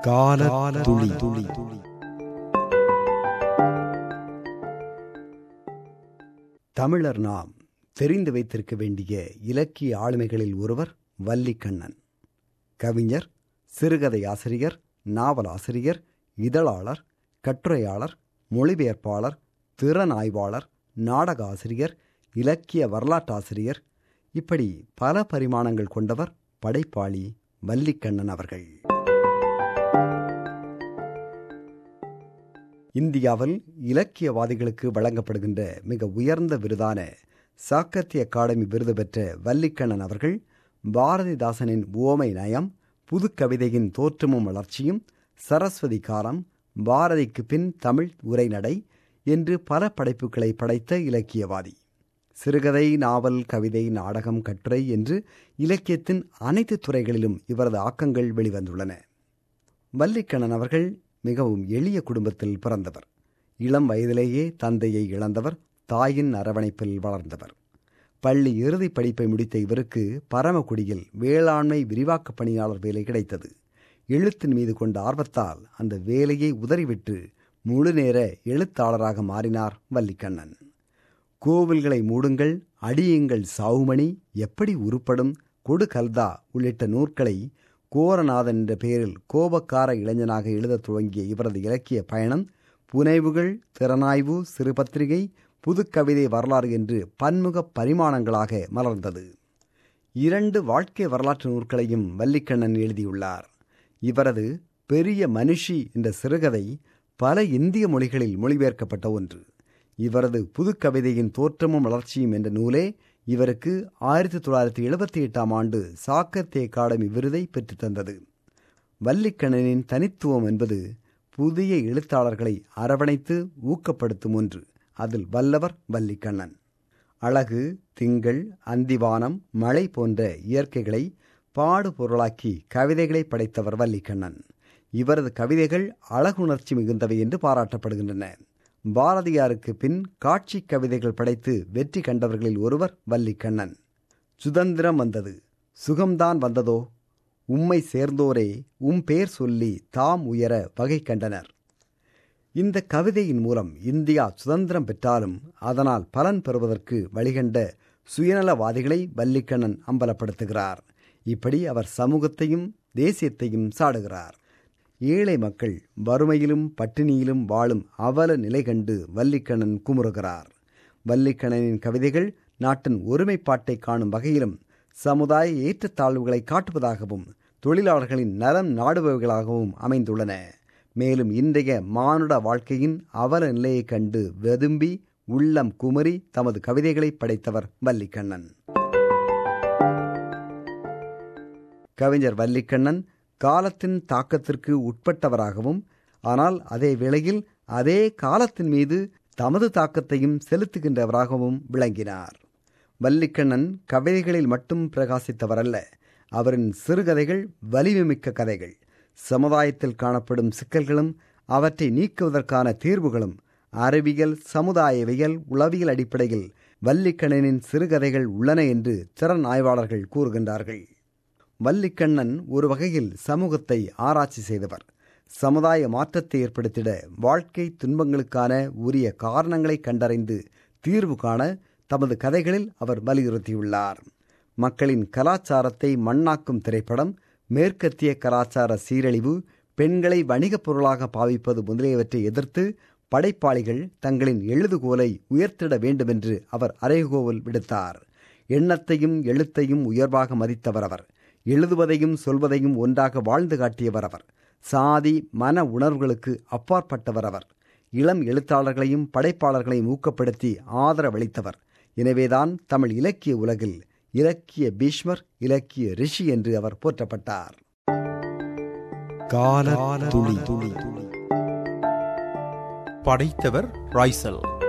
கால துளி துளி தமிழர் நாம் தெரிந்து வைத்திருக்க வேண்டிய இலக்கிய ஆளுமைகளில் ஒருவர் வல்லிக்கண்ணன் கவிஞர் சிறுகதை ஆசிரியர் நாவல் ஆசிரியர் இதழாளர் கட்டுரையாளர் மொழிபெயர்ப்பாளர் திறனாய்வாளர் நாடக ஆசிரியர் இலக்கிய வரலாற்றாசிரியர் இப்படி பல பரிமாணங்கள் கொண்டவர் படைப்பாளி வல்லிக்கண்ணன் அவர்கள் இந்தியாவில் இலக்கியவாதிகளுக்கு வழங்கப்படுகின்ற மிக உயர்ந்த விருதான சாக்கத்திய அகாடமி விருது பெற்ற வல்லிக்கண்ணன் அவர்கள் பாரதிதாசனின் ஓமை நயம் புதுக்கவிதையின் தோற்றமும் வளர்ச்சியும் சரஸ்வதி காலம் பாரதிக்கு பின் தமிழ் உரைநடை என்று பல படைப்புகளை படைத்த இலக்கியவாதி சிறுகதை நாவல் கவிதை நாடகம் கட்டுரை என்று இலக்கியத்தின் அனைத்து துறைகளிலும் இவரது ஆக்கங்கள் வெளிவந்துள்ளன வல்லிக்கண்ணன் அவர்கள் மிகவும் எளிய குடும்பத்தில் பிறந்தவர் இளம் வயதிலேயே தந்தையை இழந்தவர் தாயின் அரவணைப்பில் வளர்ந்தவர் பள்ளி இறுதி படிப்பை முடித்த இவருக்கு பரமக்குடியில் வேளாண்மை விரிவாக்க பணியாளர் வேலை கிடைத்தது எழுத்தின் மீது கொண்ட ஆர்வத்தால் அந்த வேலையை உதறிவிட்டு முழுநேர எழுத்தாளராக மாறினார் வல்லிக்கண்ணன் கோவில்களை மூடுங்கள் அடியுங்கள் சாவுமணி எப்படி உருப்படும் கொடு கல்தா உள்ளிட்ட நூற்களை கோரநாதன் என்ற பெயரில் கோபக்கார இளைஞனாக எழுதத் துவங்கிய இவரது இலக்கிய பயணம் புனைவுகள் திறனாய்வு சிறுபத்திரிகை புதுக்கவிதை வரலாறு என்று பன்முக பரிமாணங்களாக மலர்ந்தது இரண்டு வாழ்க்கை வரலாற்று நூற்களையும் வல்லிக்கண்ணன் எழுதியுள்ளார் இவரது பெரிய மனுஷி என்ற சிறுகதை பல இந்திய மொழிகளில் மொழிபெயர்க்கப்பட்ட ஒன்று இவரது புதுக்கவிதையின் தோற்றமும் வளர்ச்சியும் என்ற நூலே இவருக்கு ஆயிரத்தி தொள்ளாயிரத்தி எழுபத்தி எட்டாம் ஆண்டு சாக்கத்திய அகாடமி விருதை பெற்றுத்தந்தது வல்லிக்கண்ணனின் தனித்துவம் என்பது புதிய எழுத்தாளர்களை அரவணைத்து ஊக்கப்படுத்தும் ஒன்று அதில் வல்லவர் வல்லிக்கண்ணன் அழகு திங்கள் அந்திவானம் மழை போன்ற இயற்கைகளை பாடு பொருளாக்கி கவிதைகளை படைத்தவர் வல்லிக்கண்ணன் இவரது கவிதைகள் அழகுணர்ச்சி மிகுந்தவை என்று பாராட்டப்படுகின்றன பாரதியாருக்கு பின் காட்சி கவிதைகள் படைத்து வெற்றி கண்டவர்களில் ஒருவர் வல்லிக்கண்ணன் சுதந்திரம் வந்தது சுகம்தான் வந்ததோ உம்மை சேர்ந்தோரே உம் பேர் சொல்லி தாம் உயர வகை கண்டனர் இந்த கவிதையின் மூலம் இந்தியா சுதந்திரம் பெற்றாலும் அதனால் பலன் பெறுவதற்கு வழிகண்ட சுயநலவாதிகளை வல்லிக்கண்ணன் அம்பலப்படுத்துகிறார் இப்படி அவர் சமூகத்தையும் தேசியத்தையும் சாடுகிறார் ஏழை மக்கள் வறுமையிலும் பட்டினியிலும் வாழும் அவல நிலை கண்டு வல்லிக்கண்ணன் குமுறுகிறார் வல்லிக்கண்ணனின் கவிதைகள் நாட்டின் ஒருமைப்பாட்டை காணும் வகையிலும் சமுதாய ஏற்றத்தாழ்வுகளை காட்டுவதாகவும் தொழிலாளர்களின் நலம் நாடுபவர்களாகவும் அமைந்துள்ளன மேலும் இன்றைய மானுட வாழ்க்கையின் அவல நிலையைக் கண்டு வெதும்பி உள்ளம் குமரி தமது கவிதைகளை படைத்தவர் வல்லிக்கண்ணன் கவிஞர் வல்லிக்கண்ணன் காலத்தின் தாக்கத்திற்கு உட்பட்டவராகவும் ஆனால் அதே வேளையில் அதே காலத்தின் மீது தமது தாக்கத்தையும் செலுத்துகின்றவராகவும் விளங்கினார் வல்லிக்கண்ணன் கவிதைகளில் மட்டும் பிரகாசித்தவரல்ல அவரின் சிறுகதைகள் வலிமைமிக்க கதைகள் சமுதாயத்தில் காணப்படும் சிக்கல்களும் அவற்றை நீக்குவதற்கான தீர்வுகளும் அறிவியல் சமுதாயவியல் உளவியல் அடிப்படையில் வல்லிக்கண்ணனின் சிறுகதைகள் உள்ளன என்று திறன் ஆய்வாளர்கள் கூறுகின்றார்கள் வல்லிக்கண்ணன் ஒரு வகையில் சமூகத்தை ஆராய்ச்சி செய்தவர் சமுதாய மாற்றத்தை ஏற்படுத்திட வாழ்க்கை துன்பங்களுக்கான உரிய காரணங்களை கண்டறிந்து தீர்வு காண தமது கதைகளில் அவர் வலியுறுத்தியுள்ளார் மக்களின் கலாச்சாரத்தை மண்ணாக்கும் திரைப்படம் மேற்கத்திய கலாச்சார சீரழிவு பெண்களை வணிகப் பொருளாக பாவிப்பது முதலியவற்றை எதிர்த்து படைப்பாளிகள் தங்களின் எழுதுகோலை உயர்த்திட வேண்டுமென்று அவர் அறைகோவல் விடுத்தார் எண்ணத்தையும் எழுத்தையும் உயர்வாக மதித்தவர் அவர் எழுதுவதையும் சொல்வதையும் ஒன்றாக வாழ்ந்து காட்டியவர் அவர் சாதி மன உணர்வுகளுக்கு அப்பாற்பட்டவர் அவர் இளம் எழுத்தாளர்களையும் படைப்பாளர்களையும் ஊக்கப்படுத்தி ஆதரவளித்தவர் எனவேதான் தமிழ் இலக்கிய உலகில் இலக்கிய பீஷ்மர் இலக்கிய ரிஷி என்று அவர் போற்றப்பட்டார் கால துளி துளி படைத்தவர் ராய்சல்